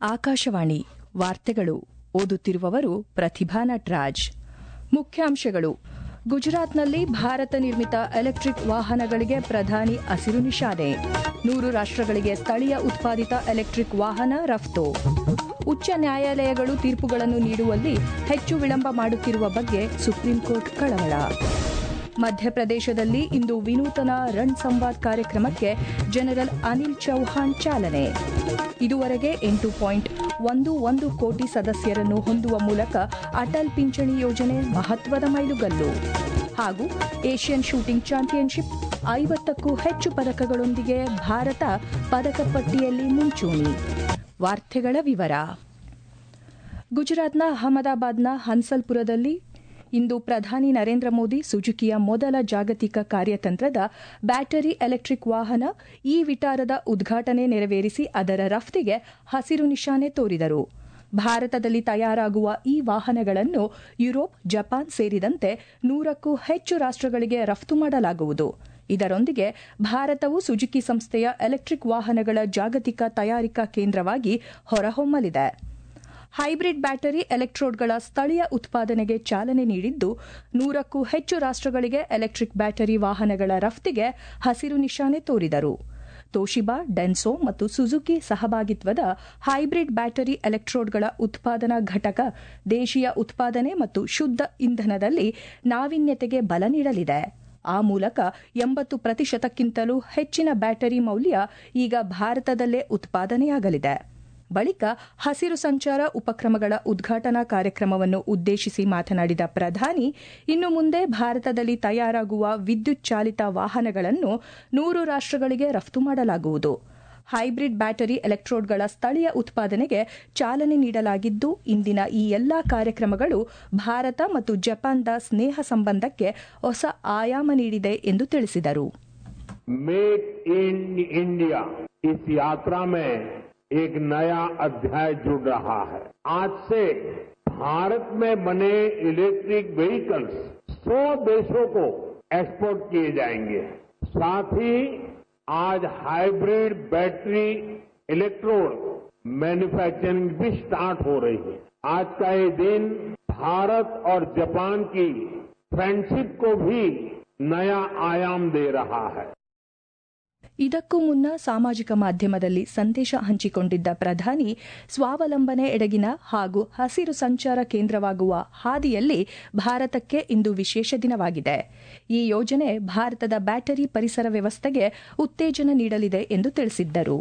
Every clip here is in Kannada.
ಆಕಾಶವಾಣಿ ವಾರ್ತೆಗಳು ಓದುತ್ತಿರುವವರು ಪ್ರತಿಭಾ ನಟ್ರಾಜ್ ಮುಖ್ಯಾಂಶಗಳು ಗುಜರಾತ್ನಲ್ಲಿ ಭಾರತ ನಿರ್ಮಿತ ಎಲೆಕ್ಟ್ರಿಕ್ ವಾಹನಗಳಿಗೆ ಪ್ರಧಾನಿ ಹಸಿರು ನಿಶಾನೆ ನೂರು ರಾಷ್ಟ್ರಗಳಿಗೆ ಸ್ಥಳೀಯ ಉತ್ಪಾದಿತ ಎಲೆಕ್ಟ್ರಿಕ್ ವಾಹನ ರಫ್ತು ಉಚ್ಚ ನ್ಯಾಯಾಲಯಗಳು ತೀರ್ಪುಗಳನ್ನು ನೀಡುವಲ್ಲಿ ಹೆಚ್ಚು ವಿಳಂಬ ಮಾಡುತ್ತಿರುವ ಬಗ್ಗೆ ಸುಪ್ರೀಂಕೋರ್ಟ್ ಕಳವಳ ಮಧ್ಯಪ್ರದೇಶದಲ್ಲಿ ಇಂದು ವಿನೂತನ ರನ್ ಸಂವಾದ್ ಕಾರ್ಯಕ್ರಮಕ್ಕೆ ಜನರಲ್ ಅನಿಲ್ ಚೌಹಾಣ್ ಚಾಲನೆ ಇದುವರೆಗೆ ಎಂಟು ಪಾಯಿಂಟ್ ಒಂದು ಒಂದು ಕೋಟಿ ಸದಸ್ಯರನ್ನು ಹೊಂದುವ ಮೂಲಕ ಅಟಲ್ ಪಿಂಚಣಿ ಯೋಜನೆ ಮಹತ್ವದ ಮೈಲುಗಲ್ಲು ಹಾಗೂ ಏಷ್ಯನ್ ಶೂಟಿಂಗ್ ಚಾಂಪಿಯನ್ಶಿಪ್ ಐವತ್ತಕ್ಕೂ ಹೆಚ್ಚು ಪದಕಗಳೊಂದಿಗೆ ಭಾರತ ಪದಕ ಪಟ್ಟಿಯಲ್ಲಿ ಮುಂಚೂಣಿ ವಾರ್ತೆಗಳ ವಿವರ ಗುಜರಾತ್ನ ಅಹಮದಾಬಾದ್ನ ಹನ್ಸಲ್ಪುರದಲ್ಲಿ ಇಂದು ಪ್ರಧಾನಿ ನರೇಂದ್ರ ಮೋದಿ ಸುಜುಕಿಯ ಮೊದಲ ಜಾಗತಿಕ ಕಾರ್ಯತಂತ್ರದ ಬ್ಯಾಟರಿ ಎಲೆಕ್ಟ್ರಿಕ್ ವಾಹನ ಇ ವಿಟಾರದ ಉದ್ಘಾಟನೆ ನೆರವೇರಿಸಿ ಅದರ ರಫ್ತಿಗೆ ಹಸಿರು ನಿಶಾನೆ ತೋರಿದರು ಭಾರತದಲ್ಲಿ ತಯಾರಾಗುವ ಈ ವಾಹನಗಳನ್ನು ಯುರೋಪ್ ಜಪಾನ್ ಸೇರಿದಂತೆ ನೂರಕ್ಕೂ ಹೆಚ್ಚು ರಾಷ್ಟ್ರಗಳಿಗೆ ರಫ್ತು ಮಾಡಲಾಗುವುದು ಇದರೊಂದಿಗೆ ಭಾರತವು ಸುಜುಕಿ ಸಂಸ್ಥೆಯ ಎಲೆಕ್ಟ್ರಿಕ್ ವಾಹನಗಳ ಜಾಗತಿಕ ತಯಾರಿಕಾ ಕೇಂದ್ರವಾಗಿ ಹೊರಹೊಮ್ಮಲಿದೆ ಹೈಬ್ರಿಡ್ ಬ್ಯಾಟರಿ ಎಲೆಕ್ಟ್ರೋಡ್ಗಳ ಸ್ಥಳೀಯ ಉತ್ಪಾದನೆಗೆ ಚಾಲನೆ ನೀಡಿದ್ದು ನೂರಕ್ಕೂ ಹೆಚ್ಚು ರಾಷ್ಟ್ರಗಳಿಗೆ ಎಲೆಕ್ಟ್ರಿಕ್ ಬ್ಯಾಟರಿ ವಾಹನಗಳ ರಫ್ತಿಗೆ ಹಸಿರು ನಿಶಾನೆ ತೋರಿದರು ತೋಶಿಬಾ ಡೆನ್ಸೋ ಮತ್ತು ಸುಜುಕಿ ಸಹಭಾಗಿತ್ವದ ಹೈಬ್ರಿಡ್ ಬ್ಯಾಟರಿ ಎಲೆಕ್ಟ್ರೋಡ್ಗಳ ಉತ್ಪಾದನಾ ಘಟಕ ದೇಶೀಯ ಉತ್ಪಾದನೆ ಮತ್ತು ಶುದ್ಧ ಇಂಧನದಲ್ಲಿ ನಾವೀನ್ಯತೆಗೆ ಬಲ ನೀಡಲಿದೆ ಆ ಮೂಲಕ ಎಂಬತ್ತು ಪ್ರತಿಶತಕ್ಕಿಂತಲೂ ಹೆಚ್ಚಿನ ಬ್ಯಾಟರಿ ಮೌಲ್ಯ ಈಗ ಭಾರತದಲ್ಲೇ ಉತ್ಪಾದನೆಯಾಗಲಿದೆ ಬಳಿಕ ಹಸಿರು ಸಂಚಾರ ಉಪಕ್ರಮಗಳ ಉದ್ಘಾಟನಾ ಕಾರ್ಯಕ್ರಮವನ್ನು ಉದ್ದೇಶಿಸಿ ಮಾತನಾಡಿದ ಪ್ರಧಾನಿ ಇನ್ನು ಮುಂದೆ ಭಾರತದಲ್ಲಿ ತಯಾರಾಗುವ ವಿದ್ಯುತ್ ಚಾಲಿತ ವಾಹನಗಳನ್ನು ನೂರು ರಾಷ್ಟ್ರಗಳಿಗೆ ರಫ್ತು ಮಾಡಲಾಗುವುದು ಹೈಬ್ರಿಡ್ ಬ್ಯಾಟರಿ ಎಲೆಕ್ಟ್ರೋಡ್ಗಳ ಸ್ಥಳೀಯ ಉತ್ಪಾದನೆಗೆ ಚಾಲನೆ ನೀಡಲಾಗಿದ್ದು ಇಂದಿನ ಈ ಎಲ್ಲಾ ಕಾರ್ಯಕ್ರಮಗಳು ಭಾರತ ಮತ್ತು ಜಪಾನ್ದ ಸ್ನೇಹ ಸಂಬಂಧಕ್ಕೆ ಹೊಸ ಆಯಾಮ ನೀಡಿದೆ ಎಂದು ತಿಳಿಸಿದರು मेक इन इंडिया इस यात्रा में एक नया अध्याय जुड़ रहा है आज से भारत में बने इलेक्ट्रिक व्हीकल्स 100 देशों को एक्सपोर्ट किए जाएंगे साथ ही आज हाइब्रिड बैटरी इलेक्ट्रोड मैन्युफैक्चरिंग भी स्टार्ट हो रही है आज का ये दिन भारत और जापान की फ्रेंडशिप को भी नया आयाम दे रहा है ಇದಕ್ಕೂ ಮುನ್ನ ಸಾಮಾಜಿಕ ಮಾಧ್ಯಮದಲ್ಲಿ ಸಂದೇಶ ಹಂಚಿಕೊಂಡಿದ್ದ ಪ್ರಧಾನಿ ಸ್ವಾವಲಂಬನೆ ಎಡೆಗಿನ ಹಾಗೂ ಹಸಿರು ಸಂಚಾರ ಕೇಂದ್ರವಾಗುವ ಹಾದಿಯಲ್ಲಿ ಭಾರತಕ್ಕೆ ಇಂದು ವಿಶೇಷ ದಿನವಾಗಿದೆ ಈ ಯೋಜನೆ ಭಾರತದ ಬ್ಯಾಟರಿ ಪರಿಸರ ವ್ಯವಸ್ಥೆಗೆ ಉತ್ತೇಜನ ನೀಡಲಿದೆ ಎಂದು ತಿಳಿಸಿದ್ದರು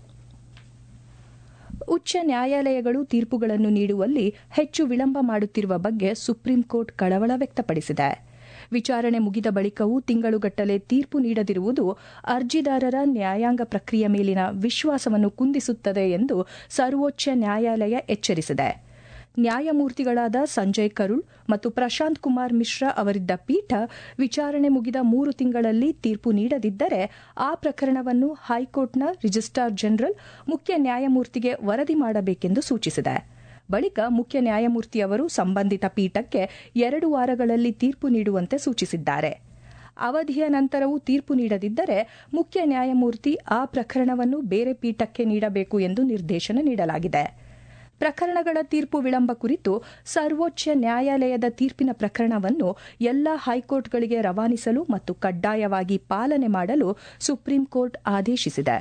ಉಚ್ಚ ನ್ಯಾಯಾಲಯಗಳು ತೀರ್ಪುಗಳನ್ನು ನೀಡುವಲ್ಲಿ ಹೆಚ್ಚು ವಿಳಂಬ ಮಾಡುತ್ತಿರುವ ಬಗ್ಗೆ ಸುಪ್ರೀಂಕೋರ್ಟ್ ಕಳವಳ ವ್ಯಕ್ತಪಡಿಸಿದೆ ವಿಚಾರಣೆ ಮುಗಿದ ಬಳಿಕವೂ ತಿಂಗಳುಗಟ್ಟಲೆ ತೀರ್ಪು ನೀಡದಿರುವುದು ಅರ್ಜಿದಾರರ ನ್ಯಾಯಾಂಗ ಪ್ರಕ್ರಿಯೆ ಮೇಲಿನ ವಿಶ್ವಾಸವನ್ನು ಕುಂದಿಸುತ್ತದೆ ಎಂದು ಸರ್ವೋಚ್ಚ ನ್ಯಾಯಾಲಯ ಎಚ್ಚರಿಸಿದೆ ನ್ಯಾಯಮೂರ್ತಿಗಳಾದ ಸಂಜಯ್ ಕರುಳ್ ಮತ್ತು ಪ್ರಶಾಂತ್ ಕುಮಾರ್ ಮಿಶ್ರಾ ಅವರಿದ್ದ ಪೀಠ ವಿಚಾರಣೆ ಮುಗಿದ ಮೂರು ತಿಂಗಳಲ್ಲಿ ತೀರ್ಪು ನೀಡದಿದ್ದರೆ ಆ ಪ್ರಕರಣವನ್ನು ಹೈಕೋರ್ಟ್ನ ರಿಜಿಸ್ಟ್ರಾರ್ ಜನರಲ್ ಮುಖ್ಯ ನ್ಯಾಯಮೂರ್ತಿಗೆ ವರದಿ ಮಾಡಬೇಕೆಂದು ಸೂಚಿಸಿದೆ ಬಳಿಕ ಮುಖ್ಯ ನ್ಯಾಯಮೂರ್ತಿಯವರು ಸಂಬಂಧಿತ ಪೀಠಕ್ಕೆ ಎರಡು ವಾರಗಳಲ್ಲಿ ತೀರ್ಪು ನೀಡುವಂತೆ ಸೂಚಿಸಿದ್ದಾರೆ ಅವಧಿಯ ನಂತರವೂ ತೀರ್ಪು ನೀಡದಿದ್ದರೆ ಮುಖ್ಯ ನ್ಯಾಯಮೂರ್ತಿ ಆ ಪ್ರಕರಣವನ್ನು ಬೇರೆ ಪೀಠಕ್ಕೆ ನೀಡಬೇಕು ಎಂದು ನಿರ್ದೇಶನ ನೀಡಲಾಗಿದೆ ಪ್ರಕರಣಗಳ ತೀರ್ಪು ವಿಳಂಬ ಕುರಿತು ಸರ್ವೋಚ್ಚ ನ್ಯಾಯಾಲಯದ ತೀರ್ಪಿನ ಪ್ರಕರಣವನ್ನು ಎಲ್ಲಾ ಹೈಕೋರ್ಟ್ಗಳಿಗೆ ರವಾನಿಸಲು ಮತ್ತು ಕಡ್ಡಾಯವಾಗಿ ಪಾಲನೆ ಮಾಡಲು ಸುಪ್ರೀಂಕೋರ್ಟ್ ಆದೇಶಿಸಿದೆ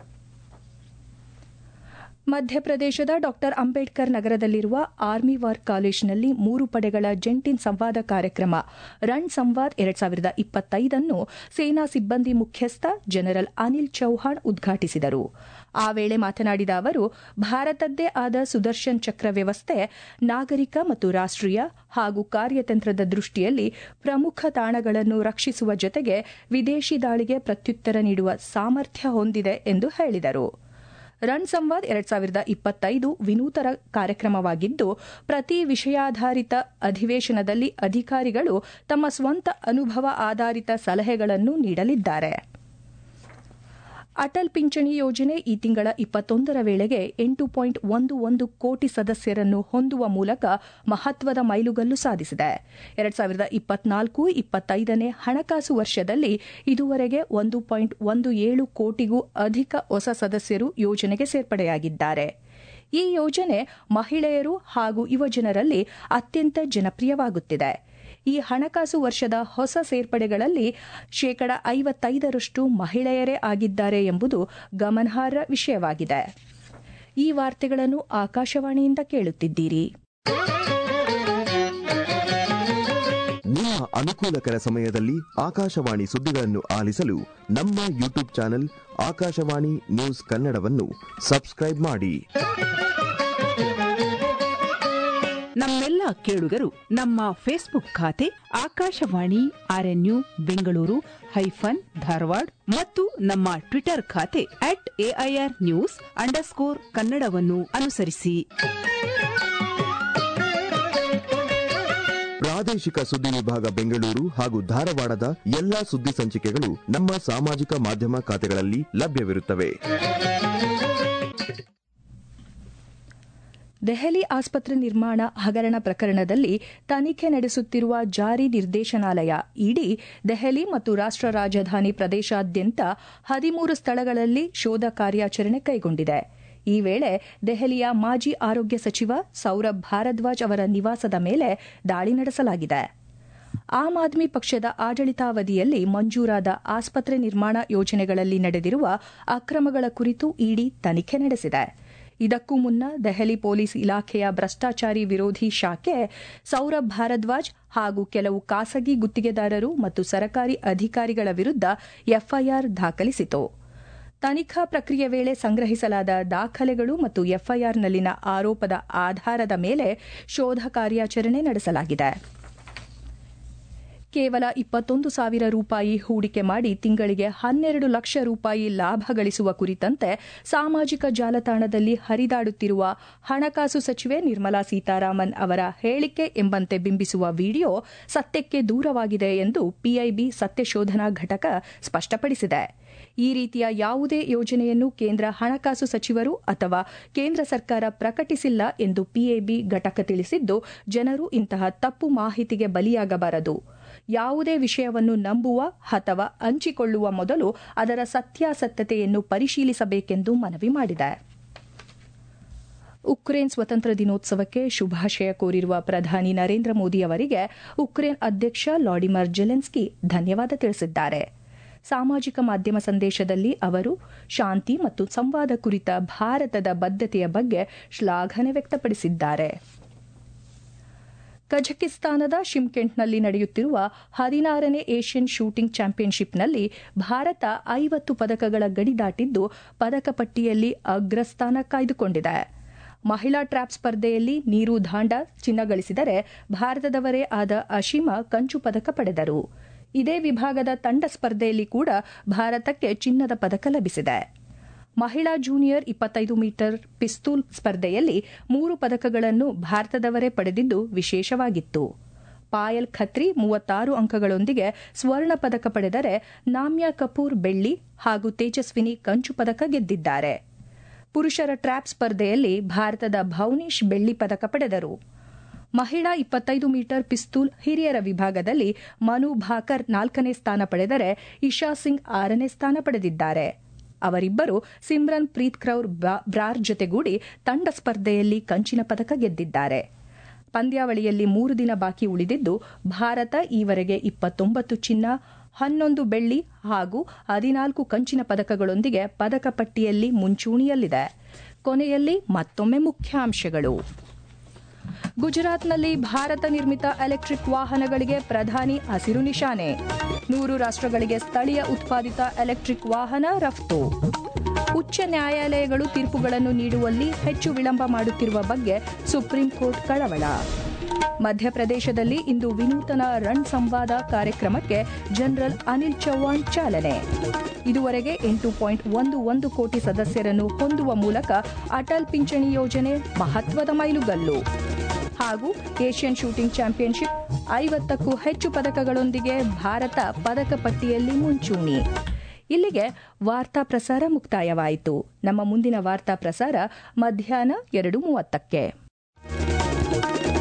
ಮಧ್ಯಪ್ರದೇಶದ ಡಾ ಅಂಬೇಡ್ಕರ್ ನಗರದಲ್ಲಿರುವ ಆರ್ಮಿ ವಾರ್ ಕಾಲೇಜಿನಲ್ಲಿ ಮೂರು ಪಡೆಗಳ ಜಂಟಿ ಸಂವಾದ ಕಾರ್ಯಕ್ರಮ ರನ್ ಸಂವಾದ್ ಎರಡ್ ಸಾವಿರದ ಇಪ್ಪತ್ತೈದನ್ನು ಸೇನಾ ಸಿಬ್ಬಂದಿ ಮುಖ್ಯಸ್ಥ ಜನರಲ್ ಅನಿಲ್ ಚೌಹಾಣ್ ಉದ್ಘಾಟಿಸಿದರು ಆ ವೇಳೆ ಮಾತನಾಡಿದ ಅವರು ಭಾರತದ್ದೇ ಆದ ಸುದರ್ಶನ್ ಚಕ್ರ ವ್ಯವಸ್ಥೆ ನಾಗರಿಕ ಮತ್ತು ರಾಷ್ಟೀಯ ಹಾಗೂ ಕಾರ್ಯತಂತ್ರದ ದೃಷ್ಟಿಯಲ್ಲಿ ಪ್ರಮುಖ ತಾಣಗಳನ್ನು ರಕ್ಷಿಸುವ ಜೊತೆಗೆ ವಿದೇಶಿ ದಾಳಿಗೆ ಪ್ರತ್ಯುತ್ತರ ನೀಡುವ ಸಾಮರ್ಥ್ಯ ಹೊಂದಿದೆ ಎಂದು ಹೇಳಿದರು ರನ್ ಸಂವಾದ್ ಎರಡ್ ಸಾವಿರದ ಇಪ್ಪತ್ತೈದು ವಿನೂತನ ಕಾರ್ಯಕ್ರಮವಾಗಿದ್ದು ಪ್ರತಿ ವಿಷಯಾಧಾರಿತ ಅಧಿವೇಶನದಲ್ಲಿ ಅಧಿಕಾರಿಗಳು ತಮ್ಮ ಸ್ವಂತ ಅನುಭವ ಆಧಾರಿತ ಸಲಹೆಗಳನ್ನು ನೀಡಲಿದ್ದಾರೆ ಅಟಲ್ ಪಿಂಚಣಿ ಯೋಜನೆ ಈ ತಿಂಗಳ ಇಪ್ಪತ್ತೊಂದರ ವೇಳೆಗೆ ಎಂಟು ಪಾಯಿಂಟ್ ಒಂದು ಒಂದು ಕೋಟಿ ಸದಸ್ಯರನ್ನು ಹೊಂದುವ ಮೂಲಕ ಮಹತ್ವದ ಮೈಲುಗಲ್ಲು ಸಾಧಿಸಿದೆ ಎರಡ್ ಸಾವಿರದ ಇಪ್ಪತ್ನಾಲ್ಕು ಇಪ್ಪತ್ತೈದನೇ ಹಣಕಾಸು ವರ್ಷದಲ್ಲಿ ಇದುವರೆಗೆ ಒಂದು ಪಾಯಿಂಟ್ ಒಂದು ಏಳು ಕೋಟಿಗೂ ಅಧಿಕ ಹೊಸ ಸದಸ್ಯರು ಯೋಜನೆಗೆ ಸೇರ್ಪಡೆಯಾಗಿದ್ದಾರೆ ಈ ಯೋಜನೆ ಮಹಿಳೆಯರು ಹಾಗೂ ಯುವಜನರಲ್ಲಿ ಅತ್ಯಂತ ಜನಪ್ರಿಯವಾಗುತ್ತಿದೆ ಈ ಹಣಕಾಸು ವರ್ಷದ ಹೊಸ ಸೇರ್ಪಡೆಗಳಲ್ಲಿ ಶೇಕಡ ಐವತ್ತೈದರಷ್ಟು ಮಹಿಳೆಯರೇ ಆಗಿದ್ದಾರೆ ಎಂಬುದು ಗಮನಾರ್ಹ ವಿಷಯವಾಗಿದೆ ಈ ವಾರ್ತೆಗಳನ್ನು ಆಕಾಶವಾಣಿಯಿಂದ ಕೇಳುತ್ತಿದ್ದೀರಿ ನಿಮ್ಮ ಅನುಕೂಲಕರ ಸಮಯದಲ್ಲಿ ಆಕಾಶವಾಣಿ ಸುದ್ದಿಗಳನ್ನು ಆಲಿಸಲು ನಮ್ಮ ಯೂಟ್ಯೂಬ್ ಚಾನೆಲ್ ಆಕಾಶವಾಣಿ ನ್ಯೂಸ್ ಕನ್ನಡವನ್ನು ಸಬ್ಸ್ಕ್ರೈಬ್ ಮಾಡಿ ನಮ್ಮೆಲ್ಲ ಕೇಳುಗರು ನಮ್ಮ ಫೇಸ್ಬುಕ್ ಖಾತೆ ಆಕಾಶವಾಣಿ ಆರ್ಎನ್ಯು ಬೆಂಗಳೂರು ಹೈಫನ್ ಧಾರವಾಡ ಮತ್ತು ನಮ್ಮ ಟ್ವಿಟರ್ ಖಾತೆ ಅಟ್ ಎಐಆರ್ ನ್ಯೂಸ್ ಅಂಡರ್ಸ್ಕೋರ್ ಕನ್ನಡವನ್ನು ಅನುಸರಿಸಿ ಪ್ರಾದೇಶಿಕ ಸುದ್ದಿ ವಿಭಾಗ ಬೆಂಗಳೂರು ಹಾಗೂ ಧಾರವಾಡದ ಎಲ್ಲಾ ಸುದ್ದಿ ಸಂಚಿಕೆಗಳು ನಮ್ಮ ಸಾಮಾಜಿಕ ಮಾಧ್ಯಮ ಖಾತೆಗಳಲ್ಲಿ ಲಭ್ಯವಿರುತ್ತವೆ ದೆಹಲಿ ಆಸ್ಪತ್ರೆ ನಿರ್ಮಾಣ ಹಗರಣ ಪ್ರಕರಣದಲ್ಲಿ ತನಿಖೆ ನಡೆಸುತ್ತಿರುವ ಜಾರಿ ನಿರ್ದೇಶನಾಲಯ ಇಡಿ ದೆಹಲಿ ಮತ್ತು ರಾಷ್ಟ ರಾಜಧಾನಿ ಪ್ರದೇಶಾದ್ಯಂತ ಹದಿಮೂರು ಸ್ಥಳಗಳಲ್ಲಿ ಶೋಧ ಕಾರ್ಯಾಚರಣೆ ಕೈಗೊಂಡಿದೆ ಈ ವೇಳೆ ದೆಹಲಿಯ ಮಾಜಿ ಆರೋಗ್ಯ ಸಚಿವ ಸೌರಭ್ ಭಾರದ್ವಾಜ್ ಅವರ ನಿವಾಸದ ಮೇಲೆ ದಾಳಿ ನಡೆಸಲಾಗಿದೆ ಆಮ್ ಆದ್ಮಿ ಪಕ್ಷದ ಆಡಳಿತಾವಧಿಯಲ್ಲಿ ಮಂಜೂರಾದ ಆಸ್ಪತ್ರೆ ನಿರ್ಮಾಣ ಯೋಜನೆಗಳಲ್ಲಿ ನಡೆದಿರುವ ಅಕ್ರಮಗಳ ಕುರಿತು ಇಡಿ ತನಿಖೆ ನಡೆಸಿದೆ ಇದಕ್ಕೂ ಮುನ್ನ ದೆಹಲಿ ಪೊಲೀಸ್ ಇಲಾಖೆಯ ಭ್ರಷ್ಟಾಚಾರಿ ವಿರೋಧಿ ಶಾಖೆ ಸೌರಭ್ ಭಾರದ್ವಾಜ್ ಹಾಗೂ ಕೆಲವು ಖಾಸಗಿ ಗುತ್ತಿಗೆದಾರರು ಮತ್ತು ಸರಕಾರಿ ಅಧಿಕಾರಿಗಳ ವಿರುದ್ಧ ಎಫ್ಐಆರ್ ದಾಖಲಿಸಿತು ತನಿಖಾ ಪ್ರಕ್ರಿಯೆ ವೇಳೆ ಸಂಗ್ರಹಿಸಲಾದ ದಾಖಲೆಗಳು ಮತ್ತು ಎಫ್ಐಆರ್ನಲ್ಲಿನ ಆರೋಪದ ಆಧಾರದ ಮೇಲೆ ಶೋಧ ಕಾರ್ಯಾಚರಣೆ ನಡೆಸಲಾಗಿದೆ ಕೇವಲ ಇಪ್ಪತ್ತೊಂದು ಸಾವಿರ ರೂಪಾಯಿ ಹೂಡಿಕೆ ಮಾಡಿ ತಿಂಗಳಿಗೆ ಹನ್ನೆರಡು ಲಕ್ಷ ರೂಪಾಯಿ ಲಾಭ ಗಳಿಸುವ ಕುರಿತಂತೆ ಸಾಮಾಜಿಕ ಜಾಲತಾಣದಲ್ಲಿ ಹರಿದಾಡುತ್ತಿರುವ ಹಣಕಾಸು ಸಚಿವೆ ನಿರ್ಮಲಾ ಸೀತಾರಾಮನ್ ಅವರ ಹೇಳಿಕೆ ಎಂಬಂತೆ ಬಿಂಬಿಸುವ ವಿಡಿಯೋ ಸತ್ಯಕ್ಕೆ ದೂರವಾಗಿದೆ ಎಂದು ಪಿಐಬಿ ಸತ್ಯಶೋಧನಾ ಘಟಕ ಸ್ಪಷ್ಟಪಡಿಸಿದೆ ಈ ರೀತಿಯ ಯಾವುದೇ ಯೋಜನೆಯನ್ನು ಕೇಂದ್ರ ಹಣಕಾಸು ಸಚಿವರು ಅಥವಾ ಕೇಂದ್ರ ಸರ್ಕಾರ ಪ್ರಕಟಿಸಿಲ್ಲ ಎಂದು ಪಿಎಬಿ ಘಟಕ ತಿಳಿಸಿದ್ದು ಜನರು ಇಂತಹ ತಪ್ಪು ಮಾಹಿತಿಗೆ ಬಲಿಯಾಗಬಾರದು ಯಾವುದೇ ವಿಷಯವನ್ನು ನಂಬುವ ಅಥವಾ ಹಂಚಿಕೊಳ್ಳುವ ಮೊದಲು ಅದರ ಸತ್ಯಾಸತ್ಯತೆಯನ್ನು ಪರಿಶೀಲಿಸಬೇಕೆಂದು ಮನವಿ ಮಾಡಿದೆ ಉಕ್ರೇನ್ ಸ್ವತಂತ್ರ ದಿನೋತ್ಸವಕ್ಕೆ ಶುಭಾಶಯ ಕೋರಿರುವ ಪ್ರಧಾನಿ ನರೇಂದ್ರ ಮೋದಿ ಅವರಿಗೆ ಉಕ್ರೇನ್ ಅಧ್ಯಕ್ಷ ಲಾಡಿಮರ್ ಜೆಲೆನ್ಸ್ಕಿ ಧನ್ಯವಾದ ತಿಳಿಸಿದ್ದಾರೆ ಸಾಮಾಜಿಕ ಮಾಧ್ಯಮ ಸಂದೇಶದಲ್ಲಿ ಅವರು ಶಾಂತಿ ಮತ್ತು ಸಂವಾದ ಕುರಿತ ಭಾರತದ ಬದ್ಧತೆಯ ಬಗ್ಗೆ ಶ್ಲಾಘನೆ ವ್ಯಕ್ತಪಡಿಸಿದ್ದಾರೆ ಕಜಕಿಸ್ತಾನದ ಶಿಮ್ಕೆಂಟ್ನಲ್ಲಿ ನಡೆಯುತ್ತಿರುವ ಹದಿನಾರನೇ ಏಷ್ಯನ್ ಶೂಟಿಂಗ್ ಚಾಂಪಿಯನ್ಶಿಪ್ನಲ್ಲಿ ಭಾರತ ಐವತ್ತು ಪದಕಗಳ ಗಡಿ ದಾಟಿದ್ದು ಪದಕ ಪಟ್ಟಿಯಲ್ಲಿ ಅಗ್ರಸ್ಥಾನ ಕಾಯ್ದುಕೊಂಡಿದೆ ಮಹಿಳಾ ಟ್ರ್ಯಾಪ್ ಸ್ಪರ್ಧೆಯಲ್ಲಿ ನೀರು ಧಾಂಡ ಚಿನ್ನ ಗಳಿಸಿದರೆ ಭಾರತದವರೇ ಆದ ಅಶಿಮಾ ಕಂಚು ಪದಕ ಪಡೆದರು ಇದೇ ವಿಭಾಗದ ತಂಡ ಸ್ಪರ್ಧೆಯಲ್ಲಿ ಕೂಡ ಭಾರತಕ್ಕೆ ಚಿನ್ನದ ಪದಕ ಲಭಿಸಿದೆ ಮಹಿಳಾ ಜೂನಿಯರ್ ಇಪ್ಪತ್ತೈದು ಮೀಟರ್ ಪಿಸ್ತೂಲ್ ಸ್ಪರ್ಧೆಯಲ್ಲಿ ಮೂರು ಪದಕಗಳನ್ನು ಭಾರತದವರೇ ಪಡೆದಿದ್ದು ವಿಶೇಷವಾಗಿತ್ತು ಪಾಯಲ್ ಖತ್ರಿ ಮೂವತ್ತಾರು ಅಂಕಗಳೊಂದಿಗೆ ಸ್ವರ್ಣ ಪದಕ ಪಡೆದರೆ ನಾಮ್ಯಾ ಕಪೂರ್ ಬೆಳ್ಳಿ ಹಾಗೂ ತೇಜಸ್ವಿನಿ ಕಂಚು ಪದಕ ಗೆದ್ದಿದ್ದಾರೆ ಪುರುಷರ ಟ್ರ್ಯಾಪ್ ಸ್ಪರ್ಧೆಯಲ್ಲಿ ಭಾರತದ ಭೌನೀಶ್ ಬೆಳ್ಳಿ ಪದಕ ಪಡೆದರು ಮಹಿಳಾ ಇಪ್ಪತ್ತೈದು ಮೀಟರ್ ಪಿಸ್ತೂಲ್ ಹಿರಿಯರ ವಿಭಾಗದಲ್ಲಿ ಮನು ಭಾಕರ್ ನಾಲ್ಕನೇ ಸ್ಥಾನ ಪಡೆದರೆ ಇಶಾ ಸಿಂಗ್ ಆರನೇ ಸ್ಥಾನ ಪಡೆದಿದ್ದಾರೆ ಅವರಿಬ್ಬರು ಸಿಮ್ರನ್ ಪ್ರೀತ್ ಕೌರ್ ಬ್ರಾರ್ ಜೊತೆಗೂಡಿ ತಂಡ ಸ್ಪರ್ಧೆಯಲ್ಲಿ ಕಂಚಿನ ಪದಕ ಗೆದ್ದಿದ್ದಾರೆ ಪಂದ್ಯಾವಳಿಯಲ್ಲಿ ಮೂರು ದಿನ ಬಾಕಿ ಉಳಿದಿದ್ದು ಭಾರತ ಈವರೆಗೆ ಇಪ್ಪತ್ತೊಂಬತ್ತು ಚಿನ್ನ ಹನ್ನೊಂದು ಬೆಳ್ಳಿ ಹಾಗೂ ಹದಿನಾಲ್ಕು ಕಂಚಿನ ಪದಕಗಳೊಂದಿಗೆ ಪದಕ ಪಟ್ಟಿಯಲ್ಲಿ ಮುಂಚೂಣಿಯಲ್ಲಿದೆ ಕೊನೆಯಲ್ಲಿ ಮತ್ತೊಮ್ಮೆ ಮುಖ್ಯಾಂಶಗಳು ಗುಜರಾತ್ನಲ್ಲಿ ಭಾರತ ನಿರ್ಮಿತ ಎಲೆಕ್ಟ್ರಿಕ್ ವಾಹನಗಳಿಗೆ ಪ್ರಧಾನಿ ಹಸಿರು ನಿಶಾನೆ ನೂರು ರಾಷ್ಟ್ರಗಳಿಗೆ ಸ್ಥಳೀಯ ಉತ್ಪಾದಿತ ಎಲೆಕ್ಟ್ರಿಕ್ ವಾಹನ ರಫ್ತು ಉಚ್ಚ ನ್ಯಾಯಾಲಯಗಳು ತೀರ್ಪುಗಳನ್ನು ನೀಡುವಲ್ಲಿ ಹೆಚ್ಚು ವಿಳಂಬ ಮಾಡುತ್ತಿರುವ ಬಗ್ಗೆ ಸುಪ್ರೀಂ ಕೋರ್ಟ್ ಕಳವಳ ಮಧ್ಯಪ್ರದೇಶದಲ್ಲಿ ಇಂದು ವಿನೂತನ ರನ್ ಸಂವಾದ ಕಾರ್ಯಕ್ರಮಕ್ಕೆ ಜನರಲ್ ಅನಿಲ್ ಚೌಹಾಣ್ ಚಾಲನೆ ಇದುವರೆಗೆ ಎಂಟು ಪಾಯಿಂಟ್ ಒಂದು ಒಂದು ಕೋಟಿ ಸದಸ್ಯರನ್ನು ಹೊಂದುವ ಮೂಲಕ ಅಟಲ್ ಪಿಂಚಣಿ ಯೋಜನೆ ಮಹತ್ವದ ಮೈಲುಗಲ್ಲು ಹಾಗೂ ಏಷ್ಯನ್ ಶೂಟಿಂಗ್ ಚಾಂಪಿಯನ್ಶಿಪ್ ಐವತ್ತಕ್ಕೂ ಹೆಚ್ಚು ಪದಕಗಳೊಂದಿಗೆ ಭಾರತ ಪದಕ ಪಟ್ಟಿಯಲ್ಲಿ ಮುಂಚೂಣಿ ಇಲ್ಲಿಗೆ ವಾರ್ತಾ ಪ್ರಸಾರ ಮುಕ್ತಾಯವಾಯಿತು ನಮ್ಮ ಮುಂದಿನ ವಾರ್ತಾ ಪ್ರಸಾರ ಮಧ್ಯಾಹ್ನ ಎರಡು ಮೂವತ್ತಕ್ಕೆ